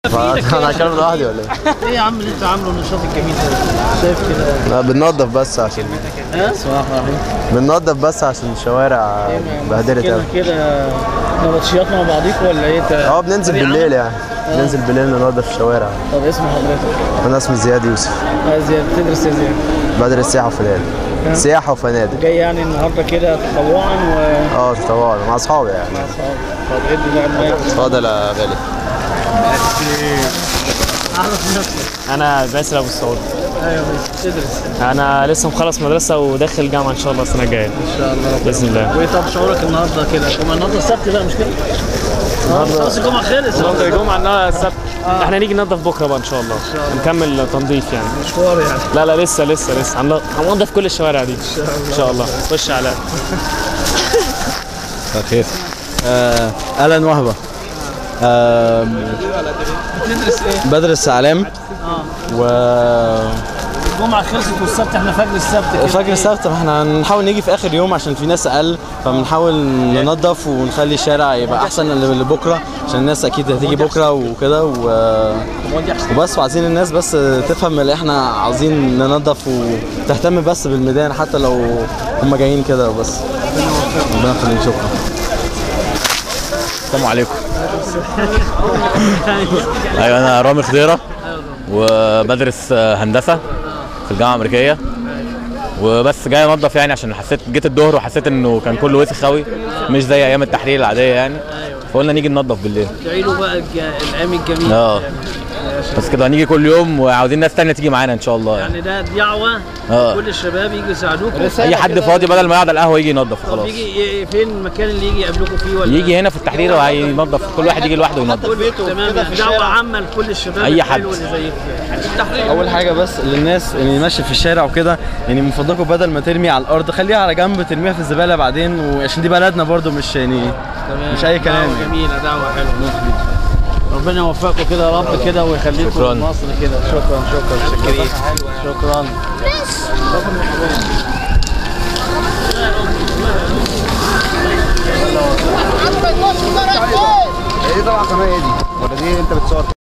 انا هتكلم لوحدي ولا ايه؟ ايه يا عم اللي انت عامله النشاط الجميل ده شايف كده لا بننضف بس عشان ها صباح الخير بننضف بس عشان الشوارع بهدلت كده قوي كده نبطشيات مع بعضيكوا ولا ايه؟ تا- اه بننزل فريق بالليل عمل؟ يعني ننزل بالليل ننضف الشوارع طب اسم حضرتك انا اسمي زياد يوسف آه، زياد بتدرس ايه زياد؟ بدرس سياحه وفنادق سياحه وفنادق جاي يعني النهارده كده تطوعا و اه طبعا مع اصحابي يعني طب ادي بقى المايك اتفضل يا غالي اعرف نفسك انا باسل ابو السعود ايوه ماشي تدرس انا لسه مخلص مدرسه وداخل جامعه ان شاء الله السنه الجايه ان شاء الله ربنا باذن الله وايه طب شعورك النهارده كده؟ طب النهارده السبت بقى مش كده؟ النهارده خلاص الجمعه خلص النهارده الجمعه النهارده السبت احنا نيجي ننظف بكره بقى ان شاء الله نكمل تنظيف يعني مشوار يعني لا لا لسه لسه لسه هنض- هننظف كل الشوارع دي ان شاء الله خش على خير آه ألان وهبة آه بتدرس ايه؟ بدرس إعلام و الجمعه خلصت والسبت احنا فجر السبت كده فجر السبت فاحنا هنحاول نيجي في آخر يوم عشان في ناس أقل فبنحاول ننظف ونخلي الشارع يبقى أحسن اللي لبكرة عشان الناس أكيد هتيجي بكرة وكده و... وبس وعايزين الناس بس تفهم اللي احنا عاوزين ننظف وتهتم بس بالميدان حتى لو هم جايين كده وبس ربنا يخليك شكرا السلام عليكم ايوه انا رامي خضيره وبدرس هندسه في الجامعه الامريكيه وبس جاي انضف يعني عشان حسيت جيت الظهر وحسيت انه كان كله وسخ قوي مش زي ايام التحرير العاديه يعني فقلنا نيجي ننضف بالليل ادعي له بقى الج- الايام الجميله اه بس كده هنيجي كل يوم وعاوزين ناس تانية تيجي معانا ان شاء الله يعني يعني ده دعوه اه. كل الشباب يجوا يساعدوكم اي حد فاضي بدل ما يقعد على القهوه يجي ينضف طب خلاص يجي ي- فين المكان اللي يجي يقابلوكم فيه ولا يجي هنا في التحرير وهينضف كل واحد يجي لوحده ينضف كل تمام يعني دعوه عامه لكل الشباب أي حد. الحلو اللي زيكم التحرير اول حاجه بس للناس اللي ماشيه في الشارع وكده يعني من فضلكم بدل ما ترمي على الارض خليها على جنب ترميها في الزباله بعدين وعشان دي بلدنا برضو مش يعني تمام مش أي كلام دعوه يعني. جميله دعوه حلوه ربنا يوفقكم كده يا رب كده ويخليكم شكراً. مصر كده شكرا شكرا شكرا شكرا ايه طبعا قناه ايه دي؟ ولا دي انت بتصور